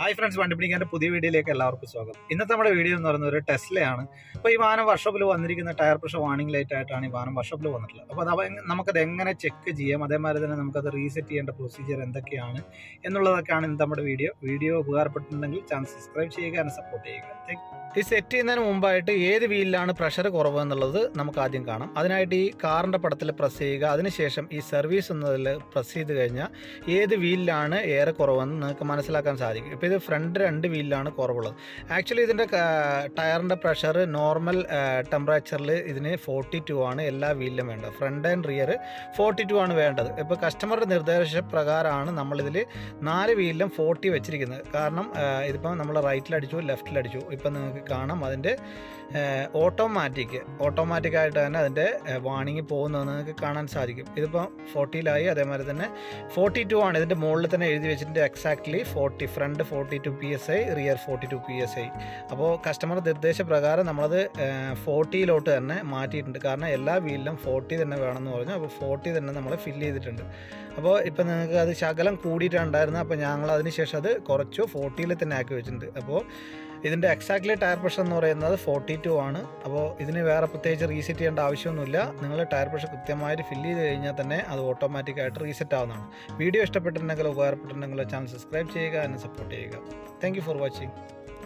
Hi friends വണ്ടിപ്പിടിക്കാൻ്റെ പുതിയ വീഡിയോയിലേക്ക് എല്ലാവർക്കും സ്വാഗതം ഇന്നത്തെ നമ്മുടെ വീഡിയോ എന്ന് പറയുന്നത് ഒരു ടെസ്ലയാണ് അപ്പോൾ ഈ വാഹനം വർഷോപ്പിൽ വന്നിരിക്കുന്ന ടയർ പ്രഷർ വാർണിംഗ് ലൈറ്റ് ആയിട്ടാണ് ഈ വാഹനം വർഷോപ്പിൽ വന്നിട്ടുള്ളത് അപ്പോൾ അത് അവ- നമുക്കത് എങ്ങനെ ചെക്ക് ചെയ്യാം അതേമാതിരി തന്നെ നമുക്കത് റീസെറ്റ് ചെയ്യേണ്ട പ്രൊസീജിയർ എന്തൊക്കെയാണ് എന്നുള്ളതൊക്കെയാണ് ഇന്ന് നമ്മുടെ വീഡിയോ വീഡിയോ ഉപകാരപ്പെട്ടിട്ടുണ്ടെങ്കിൽ ചാനൽ സബ്സ്ക്രൈബ് ചെയ്യുക എന്നെ സപ്പോർട്ട് ചെയ്യുക Thank you. ഈ സെറ്റ് ചെയ്യുന്നതിന് മുമ്പായിട്ട് ഏത് വീലിലാണ് പ്രഷർ കുറവ് എന്നുള്ളത് നമുക്ക് ആദ്യം കാണാം അതിനായിട്ട് ഈ കാറിൻ്റെ പടത്തിൽ പ്രസ് ചെയ്യുക അതിനുശേഷം ഈ സർവീസ് എന്നതിൽ പ്രസ് ചെയ്ത് കഴിഞ്ഞാൽ ഏത് വീലിലാണ് ഏറെ കുറവെന്ന് നിങ്ങൾക്ക് മനസ്സിലാക്കാൻ സാധിക്കും ഇപ്പോൾ ഇത് ഫ്രണ്ട് രണ്ട് വീലിലാണ് കുറവുള്ളത് ആക്ച്വലി ഇതിൻ്റെ ടയറിൻ്റെ പ്രഷർ നോർമൽ ടെമ്പറേച്ചറിൽ ഇതിന് ഫോർട്ടി ടു ആണ് എല്ലാ വീലിലും വേണ്ടത് front and rear forty two ആണ് വേണ്ടത് ഇപ്പോൾ കസ്റ്റമറുടെ നിർദ്ദേശപ്രകാരമാണ് നമ്മളിതിൽ നാല് വീലിലും ഫോർട്ടി വെച്ചിരിക്കുന്നത് കാരണം ആ, ഇതിപ്പം നമ്മൾ റൈറ്റിലടിച്ചു ലെഫ്റ്റിലടിച്ചു ഇപ്പം നിങ്ങൾക്ക് കാണാം അതിൻ്റെ ഓട്ടോമാറ്റിക് ഓട്ടോമാറ്റിക്കായിട്ട് തന്നെ അതിൻ്റെ വാണിംഗ് പോകുന്നതെന്ന് നിങ്ങൾക്ക് കാണാൻ സാധിക്കും ഇതിപ്പോൾ ഫോർട്ടിയിലായി അതേമാതിരി തന്നെ ഫോർട്ടി ടു ആണ് ഇതിൻ്റെ മുകളിൽ തന്നെ എഴുതി വെച്ചിട്ടുണ്ട് exactly forty front forty two P S I rear forty two P S I അപ്പോൾ കസ്റ്റമർ നിർദ്ദേശപ്രകാരം നമ്മളത് ഫോർട്ടിയിലോട്ട് തന്നെ മാറ്റിയിട്ടുണ്ട് കാരണം എല്ലാ വീലിലും ഫോർട്ടി തന്നെ വേണമെന്ന് പറഞ്ഞു അപ്പോൾ ഫോർട്ടി തന്നെ നമ്മൾ ഫില്ല് ചെയ്തിട്ടുണ്ട് അപ്പോൾ ഇപ്പോൾ നിങ്ങൾക്ക് അത് ശകലം കൂടിയിട്ടുണ്ടായിരുന്നു അപ്പോൾ ഞങ്ങൾ അതിന് ശേഷം അത് കുറച്ചു ഫോർട്ടിയിൽ തന്നെ ആക്കി വെച്ചിട്ടുണ്ട് അപ്പോൾ ഇതിൻ്റെ എക്സാക്ട്ലി ടയർ പ്രഷർ എന്ന് പറയുന്നത് ഫോർട്ടി ടു ആണ് അപ്പോൾ ഇതിന് വേറെ പ്രത്യേകിച്ച് റീസെറ്റ് ചെയ്യേണ്ട ആവശ്യമൊന്നുമില്ല നിങ്ങൾ ടയർ പ്രഷർ കൃത്യമായിട്ട് ഫില്ല് ചെയ്ത് കഴിഞ്ഞാൽ തന്നെ അത് ഓട്ടോമാറ്റിക്കായിട്ട് റീസെറ്റ് ആവുന്നതാണ് വീഡിയോ ഇഷ്ടപ്പെട്ടിട്ടുണ്ടെങ്കിൽ ഉപകാരപ്പെട്ടിട്ടുണ്ടെങ്കിൽ ചാനൽ സബ്സ്ക്രൈബ് ചെയ്യുക എന്നെ സപ്പോർട്ട് ചെയ്യുക താങ്ക് യു ഫോർ വാച്ചിങ്